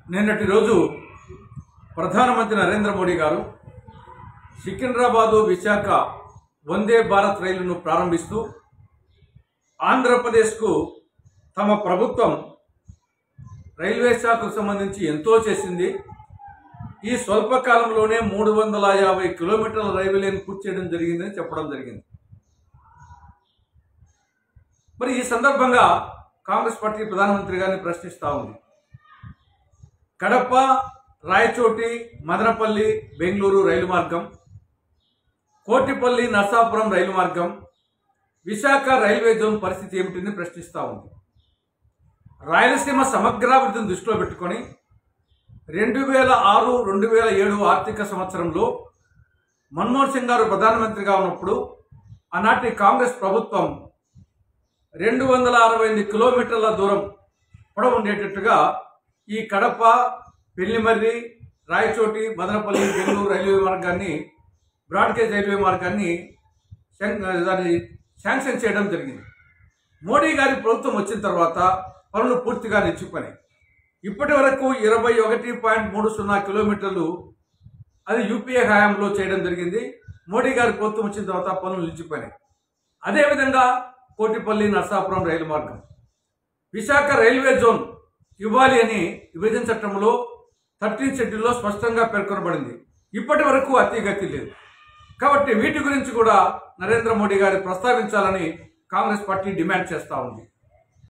నిన్నటి రోజు ప్రధానమంత్రి నరేంద్ర మోడీ గారు సికింద్రాబాదు విశాఖ వందే భారత్ రైలును ప్రారంభిస్తూ ఆంధ్రప్రదేశ్కు తమ ప్రభుత్వం రైల్వే శాఖకు సంబంధించి ఎంతో చేసింది ఈ స్వల్పకాలంలోనే మూడు వందల యాభై కిలోమీటర్ల రైల్వే లైన్ పూర్తి చేయడం జరిగిందని చెప్పడం జరిగింది మరి ఈ సందర్భంగా కాంగ్రెస్ పార్టీ ప్రధానమంత్రి గారిని ప్రశ్నిస్తా ఉంది కడప రాయచోటి మదనపల్లి బెంగళూరు రైలు మార్గం కోటిపల్లి నర్సాపురం రైలు మార్గం విశాఖ రైల్వే జోన్ పరిస్థితి ఏమిటని ప్రశ్నిస్తా ఉంది రాయలసీమ సమగ్రాభివృద్ధిని దృష్టిలో పెట్టుకొని రెండు వేల ఆరు రెండు వేల ఏడు ఆర్థిక సంవత్సరంలో మన్మోహన్ సింగ్ గారు ప్రధానమంత్రిగా ఉన్నప్పుడు ఆనాటి కాంగ్రెస్ ప్రభుత్వం రెండు వందల అరవై ఎనిమిది కిలోమీటర్ల దూరం పొడవు ఉండేటట్టుగా ఈ కడప పెళ్లిమర్రి రాయచోటి మదనపల్లి బెంగళూరు రైల్వే మార్గాన్ని బ్రాడ్గేజ్ రైల్వే మార్గాన్ని శాంక్- దాన్ని శాంక్షన్ చేయడం జరిగింది మోడీ గారి ప్రభుత్వం వచ్చిన తర్వాత పనులు పూర్తిగా నిలిచిపోయినాయి ఇప్పటి వరకు ఇరవై ఒకటి పాయింట్ మూడు సున్నా కిలోమీటర్లు అది యూపీఏ హయాంలో చేయడం జరిగింది మోడీ గారి ప్రభుత్వం వచ్చిన తర్వాత పనులు నిలిచిపోయినాయి అదేవిధంగా కోటిపల్లి నర్సాపురం రైలు మార్గం విశాఖ రైల్వే జోన్ ఇవ్వాలి అని విభజన చట్టంలో థర్టీన్ షెడ్యూల్లో స్పష్టంగా పేర్కొనబడింది ఇప్పటి వరకు అతిగతి లేదు కాబట్టి వీటి గురించి కూడా నరేంద్ర మోడీ గారు ప్రస్తావించాలని కాంగ్రెస్ పార్టీ డిమాండ్ చేస్తూ ఉంది